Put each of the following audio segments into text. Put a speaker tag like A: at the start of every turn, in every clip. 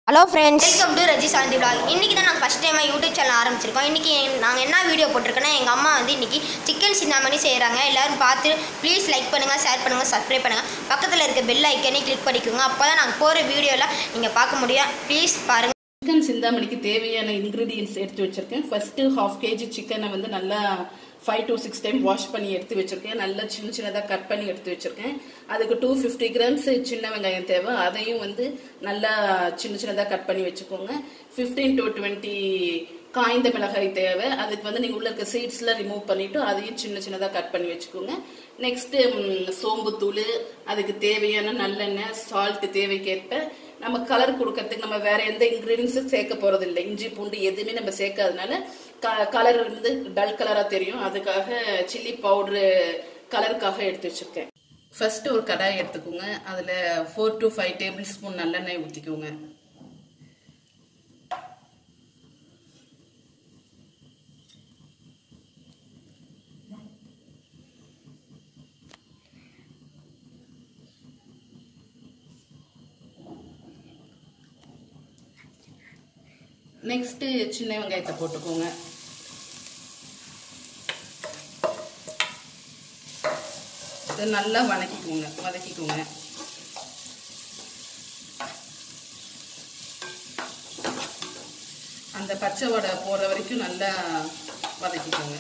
A: hello friends
B: welcome to Raji Shanthi vlog இன்னைக்கு தான் நாங்கள் ஃபஸ்ட் டைமாக யூடியூப் சேனல் ஆரம்பிச்சிருக்கோம் இன்றைக்கி நாங்கள் என்ன வீடியோ போட்டிருக்கோன்னா எங்கள் அம்மா வந்து இன்றைக்கி சிக்கன் சிந்தாமணி செய்கிறாங்க எல்லோரும் பார்த்து ப்ளீஸ் லைக் பண்ணுங்கள் ஷேர் பண்ணுங்கள் சப்ஸ்கிரைப் பண்ணுங்கள் பக்கத்தில் இருக்க பெல் ஐக்கனே கிளிக் பண்ணிக்கோங்க அப்போ தான் நாங்கள் போகிற வீடியோலாம் நீங்கள் பார்க்க முடியும் ப்ளீஸ் பாருங்கள்
C: சிக்கன் சிந்தாமணிக்கு தேவையான இன்க்ரீடியன்ஸ் எடுத்து வச்சிருக்கேன் ஃபர்ஸ்ட் ஹாஃப் கேஜி சிக்கனை வந்து நல்லா five to six time wash பண்ணி எடுத்து வச்சிருக்கேன் நல்லா சின்ன சின்னதாக கட் பண்ணி எடுத்து வச்சிருக்கேன் அதுக்கு டூ ஃபிஃப்டி கிராம்ஸ் சின்ன வெங்காயம் தேவை அதையும் வந்து நல்லா சின்ன சின்னதாக கட் பண்ணி வச்சுக்கோங்க ஃபிஃப்டீன் to டுவெண்ட்டி காய்ந்த மிளகாய் தேவை அதுக்கு வந்து நீங்கள் உள்ள இருக்க சீட்ஸ்லாம் ரிமூவ் பண்ணிட்டு அதையும் சின்ன சின்னதாக கட் பண்ணி வச்சுக்கோங்க நெக்ஸ்ட் சோம்புத்தூள் அதுக்கு தேவையான நல்லெண்ணெய் சால்ட் தேவைக்கேற்ப நம்ம கலர் கொடுக்கறதுக்கு நம்ம வேற எந்த இன்கிரீடியன்ஸும் சேர்க்க போறது இல்லை இஞ்சி பூண்டு எதுவுமே நம்ம சேர்க்காதனால கலர் வந்து டல் கலரா தெரியும் அதுக்காக சில்லி பவுடரு கலருக்காக எடுத்து வச்சிருக்கேன் ஃபர்ஸ்ட் ஒரு கடாய் எடுத்துக்கோங்க அதுல four to five tablespoon நல்லெண்ணெய் ஊற்றிக்கோங்க நெக்ஸ்ட் சின்ன வெங்காயத்தை போட்டுக்கோங்க இதை நல்லா வதக்கிக்கோங்க வதக்கிக்கோங்க அந்த பச்சை வடை போற வரைக்கும் நல்லா வதக்கிக்கோங்க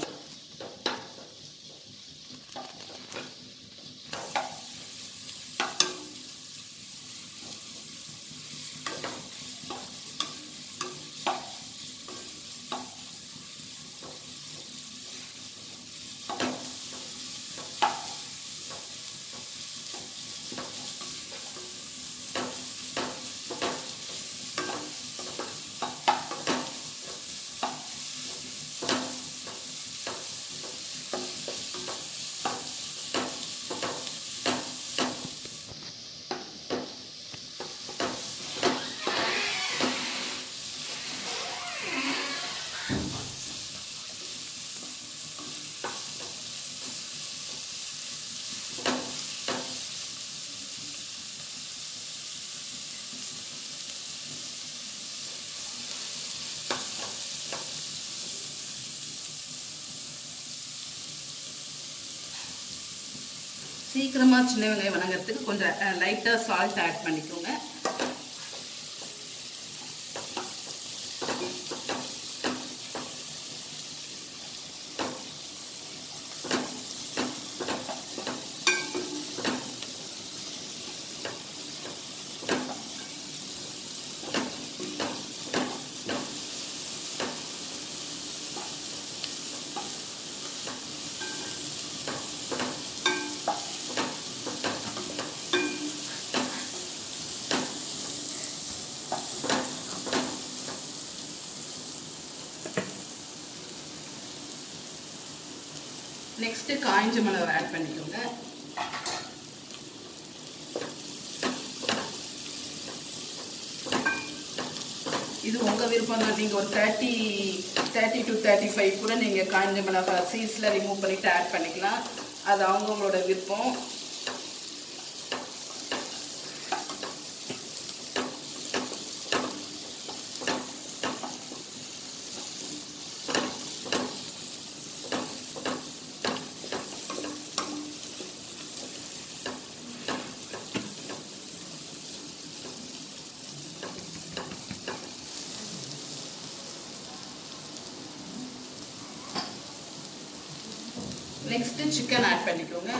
C: சீக்கிரமா சின்ன வெங்காயம் வணங்குறதுக்கு கொஞ்சம் லைட்டா சால்ட் ஆட் பண்ணிக்கோங்க நெக்ஸ்ட் காய்ஞ்ச மிளகா ஆட் பண்ணிக்கோங்க இது உங்க விருப்பம் தான் நீங்க ஒரு thirty thirty to thirty five கூட நீங்க காய்ஞ்ச மிளகா சீஸ்ல ரிமூவ் பண்ணிட்டு ஆட் பண்ணிக்கலாம் அது அவங்கவுங்களோட விருப்பம் நெக்ஸ்ட் சிக்கன் ஆட் பண்ணிக்கோங்க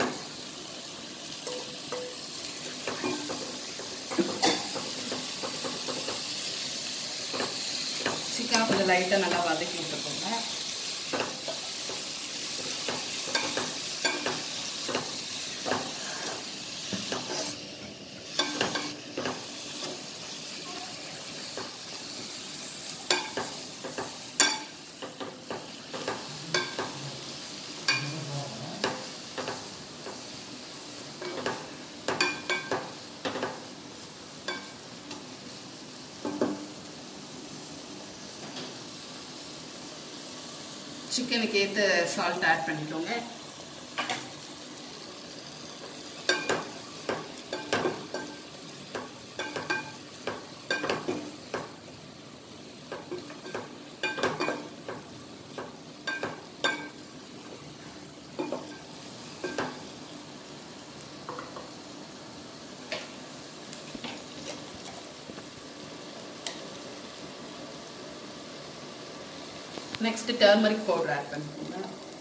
C: சிக்கன் கொஞ்சம் லைட்டாக நல்லா வதக்கி விட்டுக்கோங்க சிக்கனுக்கு ஏற்ற சால்ட் ஆட் பண்ணிக்கோங்க நெக்ஸ்ட் டர்மரிக் பவுடர் ஆட் பண்ணிக்கோங்க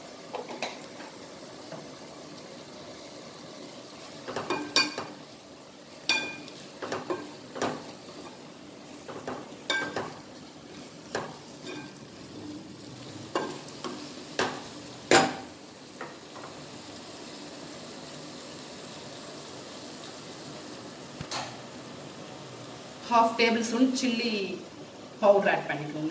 C: half tablespoon chilli powder add பண்ணிக்கோங்க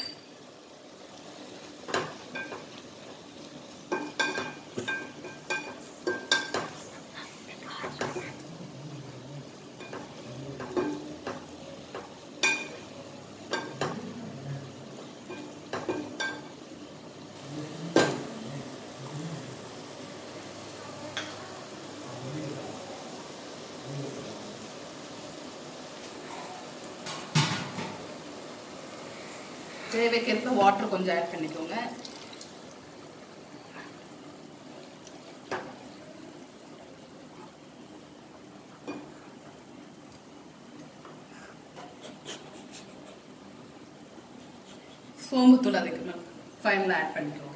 C: தேவைக்கேற்ப வாட்டர் கொஞ்சம் ஆட் பண்ணிக்கோங்க சோம்புத்தூள் அதுக்கு ஃபைனல் ஆட் பண்ணிக்கோங்க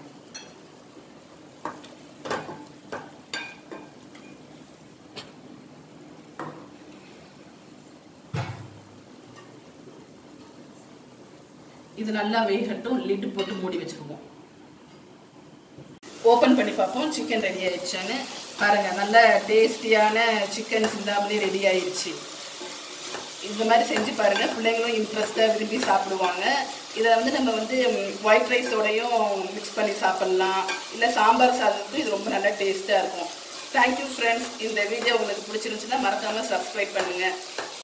C: இது நல்லா வேகட்டும் லிட்டு போட்டு மூடி வச்சிருவோம் ஓப்பன் பண்ணி பார்ப்போம் சிக்கன் ரெடி ஆயிடுச்சான்னு பாருங்க நல்ல டேஸ்டியான சிக்கன் சிந்தாமலே ரெடி ஆயிடுச்சு இந்த மாதிரி செஞ்சு பாருங்க பிள்ளைங்களும் இன்ட்ரெஸ்டாக விரும்பி சாப்பிடுவாங்க இதை வந்து நம்ம வந்து ஒயிட் ரைஸோடையும் மிக்ஸ் பண்ணி சாப்பிட்லாம் இல்லை சாம்பார் சாதத்துக்கும் இது ரொம்ப நல்லா டேஸ்ட்டாக இருக்கும் தேங்க்யூ ஃப்ரெண்ட்ஸ் இந்த வீடியோ உங்களுக்கு பிடிச்சிருந்துச்சுன்னா மறக்காமல் சப்ஸ்கிரைப் பண்ணுங்கள்